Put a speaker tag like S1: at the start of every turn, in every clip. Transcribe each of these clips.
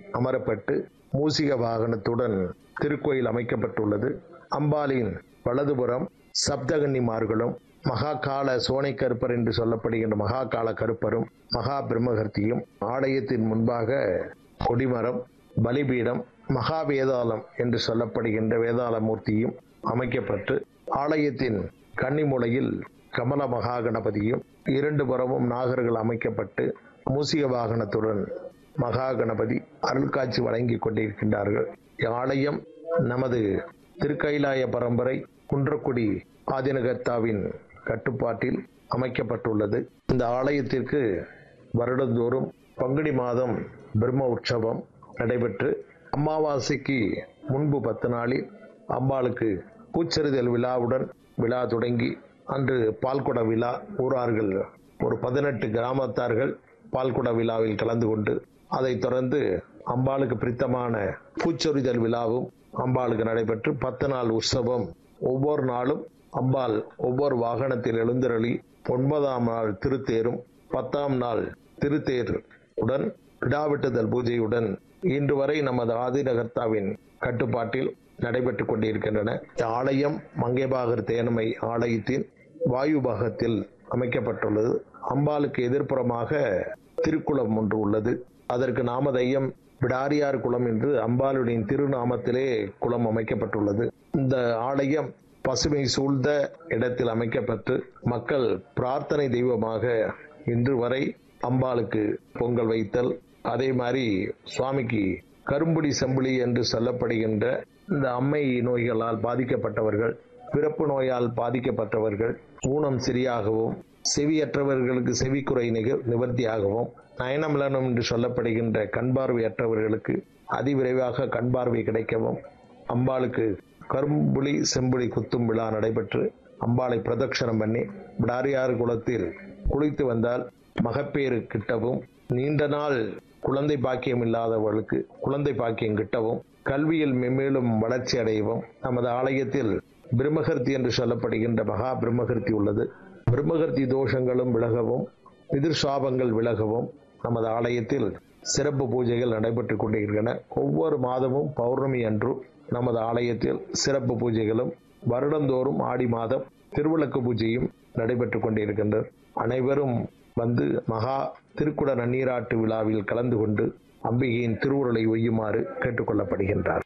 S1: அமரப்பட்டு மூசிக வாகனத்துடன் திருக்கோயில் அமைக்கப்பட்டுள்ளது அம்பாளின் வலதுபுறம் சப்தகன்னிமார்களும் மகா கால சோனை கருப்பர் என்று சொல்லப்படுகின்ற மகா கால கருப்பரும் மகா பிரம்மகர்த்தியும் ஆலயத்தின் முன்பாக கொடிமரம் பலிபீடம் மகா வேதாளம் என்று சொல்லப்படுகின்ற வேதாள மூர்த்தியும் அமைக்கப்பட்டு ஆலயத்தின் கன்னிமூலையில் கமல மகா கணபதியும் இரண்டு புறமும் நாகர்கள் அமைக்கப்பட்டு மூசிக வாகனத்துடன் மகா கணபதி அருள்காட்சி வழங்கி கொண்டிருக்கின்றார்கள் ஆலயம் நமது திருக்கைலாய பரம்பரை குன்றக்குடி ஆதினகர்த்தாவின் கட்டுப்பாட்டில் அமைக்கப்பட்டுள்ளது இந்த ஆலயத்திற்கு வருடந்தோறும் பங்குனி மாதம் பிரம்ம உற்சவம் நடைபெற்று அமாவாசைக்கு முன்பு பத்து நாளில் அம்பாளுக்கு பூச்செறிதல் விழாவுடன் விழா தொடங்கி அன்று பால்குட விழா ஊரார்கள் ஒரு பதினெட்டு கிராமத்தார்கள் பால்குட விழாவில் கலந்து கொண்டு அதைத் தொடர்ந்து அம்பாளுக்கு பிரித்தமான பூச்சொரிதல் விழாவும் அம்பாளுக்கு நடைபெற்று பத்து நாள் உற்சவம் ஒவ்வொரு நாளும் அம்பாள் ஒவ்வொரு வாகனத்தில் எழுந்தருளி ஒன்பதாம் நாள் திருத்தேரும் பத்தாம் நாள் திருத்தேர் உடன் விடாவிட்டுதல் பூஜையுடன் இன்று வரை நமது ஆதிநகர்த்தாவின் கட்டுப்பாட்டில் நடைபெற்றுக் கொண்டிருக்கின்றன இந்த ஆலயம் மங்கைபாகர் தேனமை ஆலயத்தின் வாயு பாகத்தில் அமைக்கப்பட்டுள்ளது அம்பாளுக்கு எதிர்ப்புறமாக திருக்குளம் ஒன்று உள்ளது அதற்கு நாமதையம் விடாரியார் குளம் என்று அம்பாளுடைய திருநாமத்திலே குளம் அமைக்கப்பட்டுள்ளது இந்த ஆலயம் பசுமை சூழ்ந்த இடத்தில் அமைக்கப்பட்டு மக்கள் பிரார்த்தனை தெய்வமாக இன்று வரை அம்பாளுக்கு பொங்கல் வைத்தல் அதே மாதிரி சுவாமிக்கு கரும்புடி செம்புளி என்று சொல்லப்படுகின்ற இந்த அம்மை நோய்களால் பாதிக்கப்பட்டவர்கள் பிறப்பு நோயால் பாதிக்கப்பட்டவர்கள் ஊனம் சரியாகவும் செவியற்றவர்களுக்கு செவிக்குறை நிக- நிவர்த்தியாகவும் நயனமலனம் என்று சொல்லப்படுகின்ற கண் பார்வையற்றவர்களுக்கு அதிவிரைவாக கண் பார்வை கிடைக்கவும் அம்பாளுக்கு கரும்புலி செம்புலி குத்தும் விழா நடைபெற்று அம்பாளை பிரதட்சணம் பண்ணி விடாரியார் குளத்தில் குளித்து வந்தால் மகப்பேறு கிட்டவும் நீண்ட நாள் குழந்தை பாக்கியம் இல்லாதவர்களுக்கு குழந்தை பாக்கியம் கிட்டவும் கல்வியில் மென்மேலும் வளர்ச்சி அடையவும் நமது ஆலயத்தில் பிரம்மகர்த்தி என்று சொல்லப்படுகின்ற மகா பிரம்மகர்த்தி உள்ளது பிரம்மகர்த்தி தோஷங்களும் விலகவும் எதிர் சாபங்கள் விலகவும் நமது ஆலயத்தில் சிறப்பு பூஜைகள் நடைபெற்றுக் கொண்டிருக்கின்றன ஒவ்வொரு மாதமும் பௌர்ணமி அன்று நமது ஆலயத்தில் சிறப்பு பூஜைகளும் வருடந்தோறும் ஆடி மாதம் திருவிளக்கு பூஜையும் நடைபெற்றுக் கொண்டிருக்கின்றன அனைவரும் வந்து மகா திருக்குட நன்னீராட்டு விழாவில் கலந்து கொண்டு அம்பிகையின் திருவுருளை ஒய்யுமாறு கேட்டுக்கொள்ளப்படுகின்றார்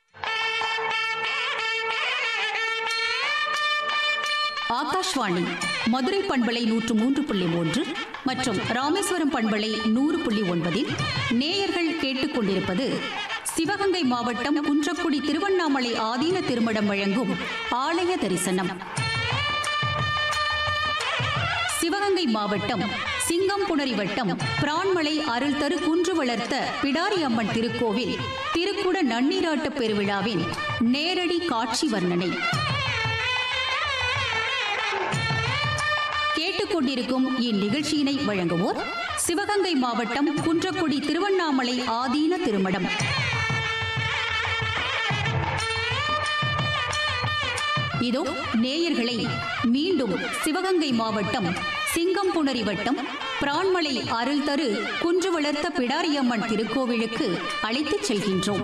S2: ஆகாஷ்வாணி மதுரை பண்பலை நூற்று மூன்று புள்ளி மூன்று மற்றும் ராமேஸ்வரம் பண்பலை நூறு புள்ளி ஒன்பதில் நேயர்கள் கேட்டுக்கொண்டிருப்பது சிவகங்கை மாவட்டம் குன்றக்குடி திருவண்ணாமலை ஆதீன திருமடம் வழங்கும் ஆலய தரிசனம் சிவகங்கை மாவட்டம் சிங்கம்புணரி வட்டம் பிரான்மலை அருள் தரு குன்று வளர்த்த பிடாரி அம்மன் திருக்கோவில் திருக்குட நன்னீராட்டு பெருவிழாவின் நேரடி காட்சி வர்ணனை கேட்டுக்கொண்டிருக்கும் இந்நிகழ்ச்சியினை வழங்குவோர் சிவகங்கை மாவட்டம் குன்றக்குடி திருவண்ணாமலை ஆதீன திருமடம் இதோ நேயர்களை மீண்டும் சிவகங்கை மாவட்டம் சிங்கம்புணரி வட்டம் பிரான்மலை அருள் தரு குன்று வளர்த்த பிடாரியம்மன் திருக்கோவிலுக்கு அழைத்துச் செல்கின்றோம்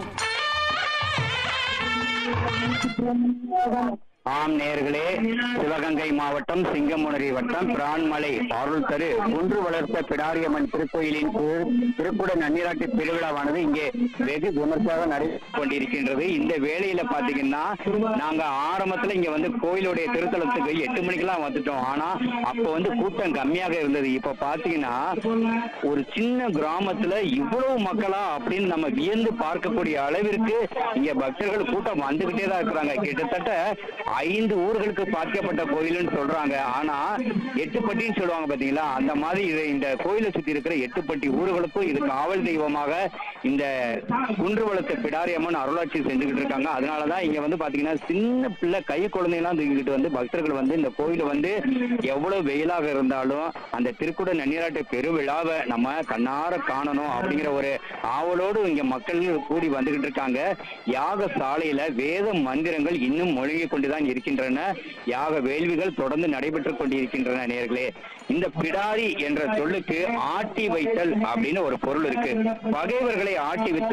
S3: ஆம் நேர்களே சிவகங்கை மாவட்டம் சிங்கமுனரி வட்டம் பிரான்மலை அருள் தரு குன்று வளர்த்த பிடாரியம்மன் திருக்கோயிலின் திரு- திருக்குட நன்னீராட்டு திருவிழாவானது இங்கே வெகு விமர்சையாக நடைபெற்றுக் கொண்டிருக்கின்றது இந்த வேளையில பாத்தீங்கன்னா நாங்க ஆரம்பத்துல இங்க வந்து கோயிலுடைய திருத்தலத்துக்கு எட்டு மணிக்கெல்லாம் வந்துட்டோம் ஆனா அப்ப வந்து கூட்டம் கம்மியாக இருந்தது இப்ப பாத்தீங்கன்னா ஒரு சின்ன கிராமத்துல இவ்வளவு மக்களா அப்படின்னு நம்ம வியந்து பார்க்கக்கூடிய அளவிற்கு இங்க பக்தர்கள் கூட்டம் வந்துகிட்டே தான் இருக்கிறாங்க கிட்டத்தட்ட ஐந்து ஊர்களுக்கு பாதிக்கப்பட்ட கோயில்னு சொல்றாங்க ஆனா எட்டுப்பட்டின்னு சொல்லுவாங்க பாத்தீங்களா அந்த மாதிரி இது இந்த கோயிலை சுத்தி இருக்கிற எட்டுப்பட்டி ஊர்களுக்கும் இது காவல் தெய்வமாக இந்த குன்று வளர்த்த பிடாரி அம்மன் அருளாட்சி செஞ்சுக்கிட்டு இருக்காங்க அதனாலதான் இங்க வந்து பாத்தீங்கன்னா சின்ன பிள்ளை கை குழந்தையெல்லாம் தூக்கிட்டு வந்து பக்தர்கள் வந்து இந்த கோயிலை வந்து எவ்வளவு வெயிலாக இருந்தாலும் அந்த திருக்குட நன்னீராட்டு பெருவிழாவை நம்ம கண்ணார காணணும் அப்படிங்கிற ஒரு ஆவலோடு இங்க மக்கள் கூடி வந்துகிட்டு இருக்காங்க யாக சாலையில வேத மந்திரங்கள் இன்னும் முழங்கிக் கொண்டுதான் இருக்கின்றன யாக வேள்விகள் தொடர்ந்து நடைபெற்றுக் கொண்டிருக்கின்றன நேர்களே இந்த பிடாரி என்ற சொல்லுக்கு ஆட்டி வைத்தல் அப்படின்னு ஒரு பொருள் இருக்கு பகைவர்களை ஆட்டி வைத்து